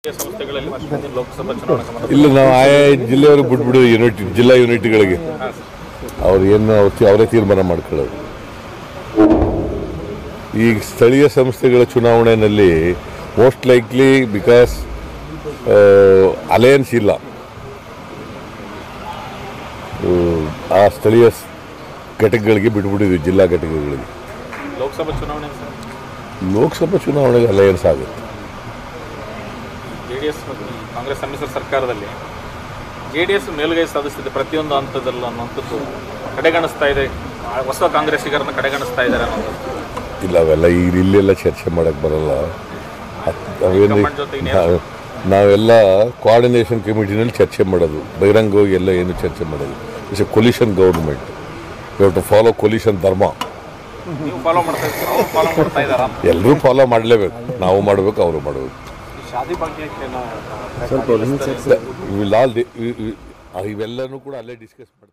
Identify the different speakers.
Speaker 1: ಸಂಸ್ಥೆಗಳಲ್ಲಿ ಮುಂದಿನ ಲೋಕಸಭಾ ಚುನಾವಣೆ ಸಂಬಂಧ
Speaker 2: ಇಲ್ಲ ನಾವು ಆಯಾ ಜಿಲ್ಲೆಯವ್ರಿಗೆ ಬಿಟ್ಬಿಡು ಯೂನಿಟ್ ಜಿಲ್ಲಾ ಯೂನಿಟ್ಗಳಿಗೆ ಅವ್ರು ಏನು ಅವ್ರು ತಿ- ಅವರೇ ತೀರ್ಮಾನ ಮಾಡ್ಕೊಳ್ಳೋದು ಈ ಸ್ಥಳೀಯ ಸಂಸ್ಥೆಗಳ ಚುನಾವಣೆಯಲ್ಲಿ ಮೋಸ್ಟ್ ಲೈಕ್ಲಿ ಬಿಕಾಸ್ ಅಲಯನ್ಸ್ ಇಲ್ಲ ಆ, ಆ ಸ್ಥಳೀಯ ಸ್- ಘಟಕಗಳಿಗೆ ಬಿಟ್ಬಿಟ್ಟಿದ್ವಿ ಜಿಲ್ಲಾ ಘಟಕಗಳಿಗೆ
Speaker 1: ಲೋಕಸಭಾ ಚುನಾವಣೆ ಸರ್
Speaker 2: ಲೋಕಸಭಾ ಚುನಾವಣೆಗೆ ಅಲಯನ್ಸ್ ಆಗುತ್ತೆ
Speaker 1: ಜೆ ಡಿ ಎಸ್ ಕಾಂಗ್ರೆಸ್ ಸಮ್ಮಿಶ್ರ ಸರ್ಕಾರದಲ್ಲಿ ಜೆ ಡಿ ಎಸ್ ಮೇಲುಗೈ ಸಾಧಿಸ್ತಿದೆ ಪ್ರತಿಯೊಂದು ಹಂತದಲ್ಲೂ ಅನ್ನುವಂಥದ್ದು ಕಡೆಗಣಿಸ್ತಾ ಇದೆ ಆ ಹೊಸ ಕಾಂಗ್ರೆಸ್ಸಿಗರನ್ನ ಕಡೆಗಣಿಸ್ತಾ ಇದ್ದಾರೆ ಅನ್ನೋದು
Speaker 2: ಇಲ್ಲ ಅವೆಲ್ಲ ಈಗ ಇಲ್ಲೆಲ್ಲ ಚರ್ಚೆ ಮಾಡಕ್ಕೆ ಬರಲ್ಲ ಅದ್- ನಾವೇನು
Speaker 1: ಹೈಕಮಾಂಡ್ ಜೊತೆ ಇನ್ನೇನು?
Speaker 2: ನಾವು- ನಾವೆಲ್ಲ ಕೋಆರ್ಡಿನೇಷನ್ ಕಮಿಟಿನಲ್ಲಿ ಚರ್ಚೆ ಮಾಡೋದು ಬಹಿರಂಗವಾಗಿ ಎಲ್ಲ ಏನು ಚರ್ಚೆ ಮಾಡೋದು it's a coalition government you to follow coalition dharma
Speaker 1: ನೀವು ಫಾಲೋ ಮಾಡ್ತಾ ಇದ್ದೀರಾ ಅವ್ರು ಫಾಲೋ ಮಾಡ್ತಾ ಇದ್ದಾರಾ
Speaker 2: ಎಲ್ಲರೂ ಫಾಲೋ ಮಾಡಲೇಬೇಕು ನಾವು ಮಾಡಬೇಕು ಅವರು ಮಾಡಬೇಕು
Speaker 1: ಶಾದಿ ಬಗ್ಗೆ
Speaker 2: ವಿಲ್ ಆಲ್ ಇವೆಲ್ಲನೂ ಕೂಡ ಅಲ್ಲೇ ಡಿಸ್ಕಸ್ ಮಾಡಿ